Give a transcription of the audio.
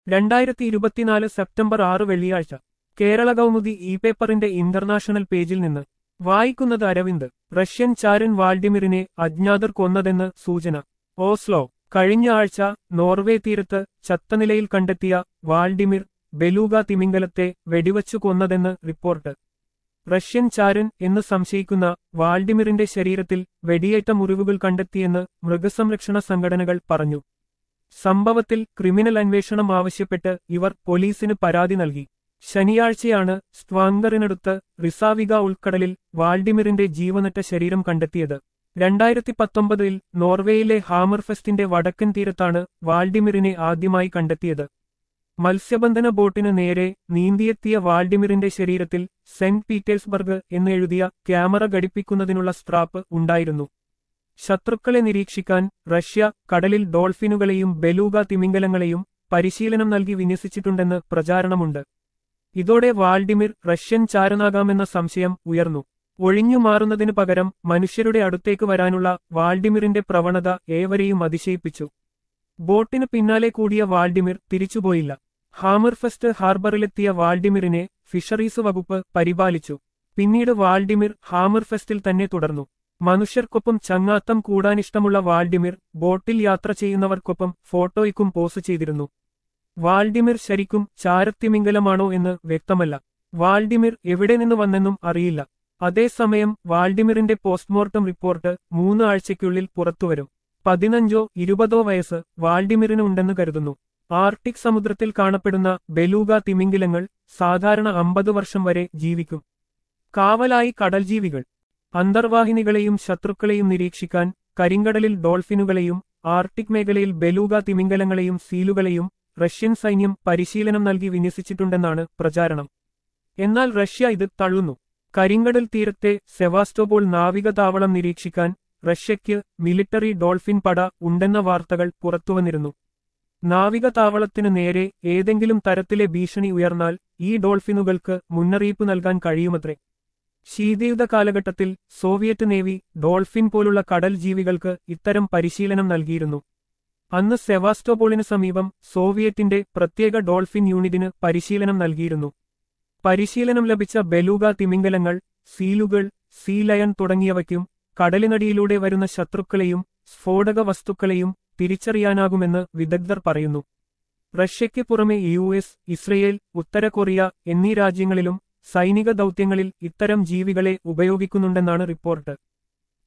രണ്ടായിരത്തി ഇരുപത്തിനാല് സെപ്റ്റംബർ ആറ് വെള്ളിയാഴ്ച കേരള കൗമുദി ഇ പേപ്പറിന്റെ ഇന്റർനാഷണൽ പേജിൽ നിന്ന് വായിക്കുന്നത് അരവിന്ദ് റഷ്യൻ ചാരൻ വാൾഡിമിറിനെ അജ്ഞാതർ കൊന്നതെന്ന് സൂചന ഓസ്ലോ കഴിഞ്ഞ ആഴ്ച നോർവേ തീരത്ത് ചത്ത നിലയിൽ കണ്ടെത്തിയ വാൾഡിമിർ ബെലൂഗ തിമിംഗലത്തെ വെടിവച്ചു കൊന്നതെന്ന് റിപ്പോർട്ട് റഷ്യൻ ചാരൻ എന്ന് സംശയിക്കുന്ന വാൾഡിമിറിന്റെ ശരീരത്തിൽ വെടിയേറ്റ മുറിവുകൾ കണ്ടെത്തിയെന്ന് മൃഗസംരക്ഷണ സംഘടനകൾ പറഞ്ഞു സംഭവത്തിൽ ക്രിമിനൽ അന്വേഷണം ആവശ്യപ്പെട്ട് ഇവർ പോലീസിന് പരാതി നൽകി ശനിയാഴ്ചയാണ് സ്ട്വാങ്കറിനടുത്ത് റിസാവിക ഉൾക്കടലിൽ വാൾഡിമിറിന്റെ ജീവനറ്റ ശരീരം കണ്ടെത്തിയത് രണ്ടായിരത്തി പത്തൊമ്പതിൽ നോർവേയിലെ ഹാമർഫെസ്റ്റിന്റെ വടക്കൻ തീരത്താണ് വാൾഡിമിറിനെ ആദ്യമായി കണ്ടെത്തിയത് മത്സ്യബന്ധന ബോട്ടിന് നേരെ നീന്തിയെത്തിയ വാൾഡിമിറിന്റെ ശരീരത്തിൽ സെന്റ് പീറ്റേഴ്സ്ബർഗ് എന്ന് എഴുതിയ ക്യാമറ ഘടിപ്പിക്കുന്നതിനുള്ള സ്ട്രാപ്പ് ഉണ്ടായിരുന്നു ശത്രുക്കളെ നിരീക്ഷിക്കാൻ റഷ്യ കടലിൽ ഡോൾഫിനുകളെയും ബെലൂഗ തിമിംഗലങ്ങളെയും പരിശീലനം നൽകി വിന്യസിച്ചിട്ടുണ്ടെന്ന് പ്രചാരണമുണ്ട് ഇതോടെ വാൾഡിമിർ റഷ്യൻ ചാരനാകാമെന്ന സംശയം ഉയർന്നു ഒഴിഞ്ഞു മാറുന്നതിനു പകരം മനുഷ്യരുടെ അടുത്തേക്ക് വരാനുള്ള വാൾഡിമിറിന്റെ പ്രവണത ഏവരെയും അതിശയിപ്പിച്ചു ബോട്ടിന് പിന്നാലെ കൂടിയ വാൾഡിമിർ തിരിച്ചുപോയില്ല ഹാമർഫെസ്റ്റ് ഹാർബറിലെത്തിയ വാൾഡിമിറിനെ ഫിഷറീസ് വകുപ്പ് പരിപാലിച്ചു പിന്നീട് വാൾഡിമിർ ഹാമർഫെസ്റ്റിൽ തന്നെ തുടർന്നു മനുഷ്യർക്കൊപ്പം ചങ്ങാത്തം കൂടാനിഷ്ടമുള്ള വാൾഡിമിർ ബോട്ടിൽ യാത്ര ചെയ്യുന്നവർക്കൊപ്പം ഫോട്ടോയ്ക്കും പോസ് ചെയ്തിരുന്നു വാൾഡിമിർ ശരിക്കും ചാരത്തിമിംഗലമാണോ എന്ന് വ്യക്തമല്ല വാൾഡിമിർ എവിടെ നിന്ന് വന്നെന്നും അറിയില്ല അതേസമയം വാൾഡിമിറിന്റെ പോസ്റ്റ്മോർട്ടം റിപ്പോർട്ട് മൂന്ന് ആഴ്ചയ്ക്കുള്ളിൽ പുറത്തുവരും പതിനഞ്ചോ ഇരുപതോ വയസ്സ് വാൾഡിമിറിന് ഉണ്ടെന്ന് കരുതുന്നു ആർട്ടിക് സമുദ്രത്തിൽ കാണപ്പെടുന്ന ബെലൂഗ തിമിംഗിലങ്ങൾ സാധാരണ അമ്പത് വർഷം വരെ ജീവിക്കും കാവലായി കടൽജീവികൾ അന്തർവാഹിനികളെയും ശത്രുക്കളെയും നിരീക്ഷിക്കാൻ കരിങ്കടലിൽ ഡോൾഫിനുകളെയും ആർട്ടിക് മേഖലയിൽ ബെലൂഗ തിമിംഗലങ്ങളെയും സീലുകളെയും റഷ്യൻ സൈന്യം പരിശീലനം നൽകി വിന്യസിച്ചിട്ടുണ്ടെന്നാണ് പ്രചാരണം എന്നാൽ റഷ്യ ഇത് തള്ളുന്നു കരിങ്കടൽ തീരത്തെ സെവാസ്റ്റോപോൾ നാവിക താവളം നിരീക്ഷിക്കാൻ റഷ്യയ്ക്ക് മിലിറ്ററി ഡോൾഫിൻ പട ഉണ്ടെന്ന വാർത്തകൾ പുറത്തുവന്നിരുന്നു നാവിക താവളത്തിനു നേരെ ഏതെങ്കിലും തരത്തിലെ ഭീഷണി ഉയർന്നാൽ ഈ ഡോൾഫിനുകൾക്ക് മുന്നറിയിപ്പ് നൽകാൻ കഴിയുമത്രേ ശീതയുദ്ധ കാലഘട്ടത്തിൽ സോവിയറ്റ് നേവി ഡോൾഫിൻ പോലുള്ള കടൽ ജീവികൾക്ക് ഇത്തരം പരിശീലനം നൽകിയിരുന്നു അന്ന് സെവാസ്റ്റോപോളിന് സമീപം സോവിയറ്റിന്റെ പ്രത്യേക ഡോൾഫിൻ യൂണിറ്റിന് പരിശീലനം നൽകിയിരുന്നു പരിശീലനം ലഭിച്ച ബെലൂഗ തിമിംഗലങ്ങൾ സീലുകൾ സീ ലയൺ തുടങ്ങിയവയ്ക്കും കടലിനടിയിലൂടെ വരുന്ന ശത്രുക്കളെയും സ്ഫോടക വസ്തുക്കളെയും തിരിച്ചറിയാനാകുമെന്ന് വിദഗ്ധർ പറയുന്നു റഷ്യയ്ക്ക് പുറമെ യു എസ് ഇസ്രയേൽ ഉത്തര കൊറിയ എന്നീ രാജ്യങ്ങളിലും സൈനിക ദൗത്യങ്ങളിൽ ഇത്തരം ജീവികളെ ഉപയോഗിക്കുന്നുണ്ടെന്നാണ് റിപ്പോർട്ട്